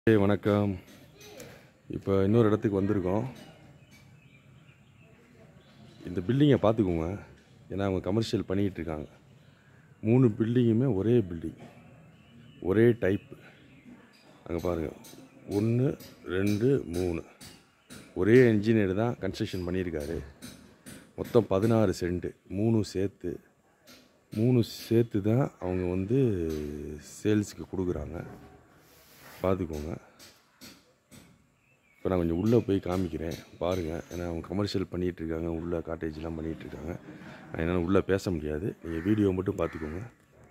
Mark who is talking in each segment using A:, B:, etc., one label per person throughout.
A: ஏய் வணக்கம் இப்போ இன்னொரு இடத்துக்கு வந்திருக்கோம் இந்த பில்டிங்கை பார்த்துக்கோங்க ஏன்னா அவங்க கமர்ஷியல் பண்ணிக்கிட்டு இருக்காங்க மூணு பில்டிங்குமே ஒரே பில்டிங் ஒரே டைப் அங்கே பாருங்கள் ஒன்று ரெண்டு மூணு ஒரே இன்ஜினியர் தான் கன்ஸ்ட்ரக்ஷன் பண்ணியிருக்காரு மொத்தம் பதினாறு சென்ட் மூணு சேர்த்து மூணு சேர்த்து தான் அவங்க வந்து சேல்ஸுக்கு கொடுக்குறாங்க பார்த்துக்கோங்க இப்போ நான் கொஞ்சம் உள்ளே போய் காமிக்கிறேன் பாருங்கள் ஏன்னா அவங்க கமர்ஷியல் பண்ணிகிட்டு இருக்காங்க உள்ளே காட்டேஜ்லாம் பண்ணிகிட்டு இருக்காங்க நான் என்னால் உள்ளே பேச முடியாது நீங்கள் வீடியோ மட்டும் பார்த்துக்கோங்க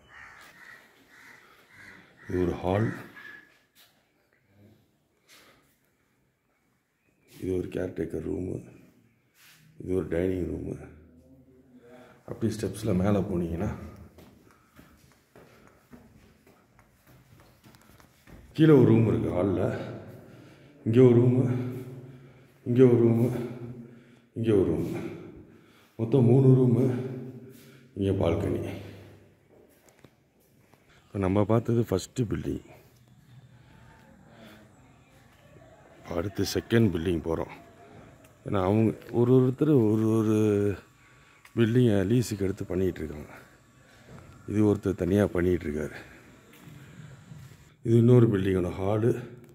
A: இது ஒரு ஹால் இது ஒரு கேர்டேக்கர் ரூமு இது ஒரு டைனிங் ரூமு அப்படியே ஸ்டெப்ஸில் மேலே போனீங்கன்னா கீழே ஒரு ரூம் இருக்குது ஹாலில் இங்கே ஒரு ரூமு இங்கே ஒரு ரூமு இங்கே ஒரு ரூமு மொத்தம் மூணு ரூமு இங்கே பால்கனி இப்போ நம்ம பார்த்தது ஃபஸ்ட்டு பில்டிங் அடுத்து செகண்ட் பில்டிங் போகிறோம் ஏன்னா அவங்க ஒரு ஒருத்தர் ஒரு ஒரு பில்டிங்கை லீஸுக்கு எடுத்து பண்ணிகிட்டு இருக்காங்க இது ஒருத்தர் தனியாக பண்ணிகிட்டு இருக்காரு இது இன்னொரு பில்டிங்கோட ஹாலு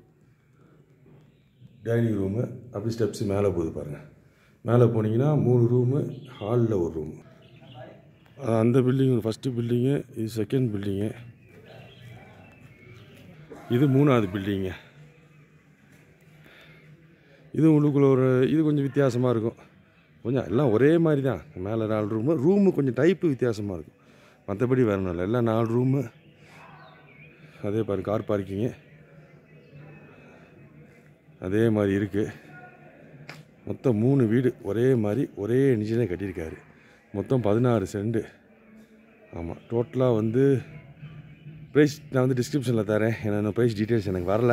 A: டைனிங் ரூமு அப்படி ஸ்டெப்ஸ் மேலே போகுது பாருங்கள் மேலே போனீங்கன்னா மூணு ரூமு ஹாலில் ஒரு ரூமு அந்த பில்டிங் ஃபஸ்ட்டு பில்டிங்கு இது செகண்ட் பில்டிங்கு இது மூணாவது பில்டிங்கு இது உள்ளுக்குள்ள ஒரு இது கொஞ்சம் வித்தியாசமாக இருக்கும் கொஞ்சம் எல்லாம் ஒரே மாதிரி தான் மேலே நாலு ரூமு ரூமு கொஞ்சம் டைப்பு வித்தியாசமாக இருக்கும் மற்றபடி வேறு ஒன்றும் இல்லை எல்லாம் நாலு ரூமு அதே பாரு கார் பார்க்கிங்கு அதே மாதிரி இருக்குது மொத்தம் மூணு வீடு ஒரே மாதிரி ஒரே இன்ஜினே கட்டியிருக்காரு மொத்தம் பதினாறு சென்ட் ஆமாம் டோட்டலாக வந்து ப்ரைஸ் நான் வந்து டிஸ்கிரிப்ஷனில் தரேன் ஏன்னா ப்ரைஸ் டீட்டெயில்ஸ் எனக்கு வரல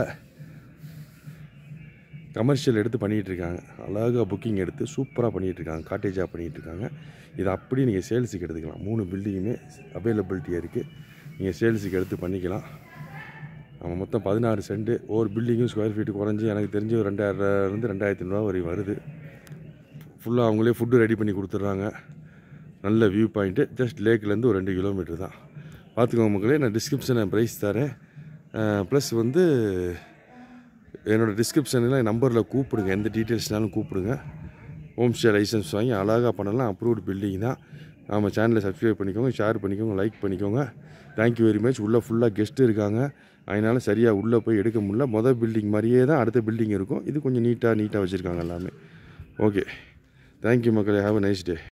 A: கமர்ஷியல் எடுத்து பண்ணிகிட்டு இருக்காங்க அழகாக புக்கிங் எடுத்து சூப்பராக பண்ணிகிட்டு இருக்காங்க காட்டேஜாக பண்ணிகிட்டு இருக்காங்க இதை அப்படியே நீங்கள் சேல்ஸுக்கு எடுத்துக்கலாம் மூணு பில்டிங்குமே அவைலபிலிட்டியாக இருக்குது நீங்கள் சேல்ஸுக்கு எடுத்து பண்ணிக்கலாம் நம்ம மொத்தம் பதினாறு சென்ட்டு ஒவ்வொரு பில்டிங்கும் ஸ்கொயர் ஃபீட்டு குறைஞ்சி எனக்கு தெரிஞ்சு ஒரு ரெண்டாயிரம்லேருந்து ரெண்டாயிரத்தி ஐநூறுரூவா வரையும் வருது ஃபுல்லாக அவங்களே ஃபுட்டு ரெடி பண்ணி கொடுத்துட்றாங்க நல்ல வியூ பாயிண்ட்டு ஜஸ்ட் லேக்லேருந்து ஒரு ரெண்டு கிலோமீட்டர் தான் பார்த்துக்கோங்க மக்களே நான் டிஸ்கிரிப்ஷனை ப்ரைஸ் தரேன் ப்ளஸ் வந்து என்னோடய டிஸ்கிரிப்ஷனில் என் நம்பரில் கூப்பிடுங்க எந்த டீட்டெயில்ஸ்னாலும் கூப்பிடுங்க ஹோம் ஸ்டே லைசன்ஸ் வாங்கி அழகாக பண்ணலாம் அப்ரூவ்டு பில்டிங் தான் நம்ம சேனலை சப்ஸ்கிரைப் பண்ணிக்கோங்க ஷேர் பண்ணிக்கோங்க லைக் பண்ணிக்கோங்க தேங்க்யூ வெரி மச் உள்ளே ஃபுல்லாக கெஸ்ட்டு இருக்காங்க அதனால் சரியாக உள்ளே போய் எடுக்க முடியல மொதல் பில்டிங் மாதிரியே தான் அடுத்த பில்டிங் இருக்கும் இது கொஞ்சம் நீட்டாக நீட்டாக வச்சுருக்காங்க எல்லாமே ஓகே தேங்க்யூ மக்களே ஹாவ் அ நைஸ் டே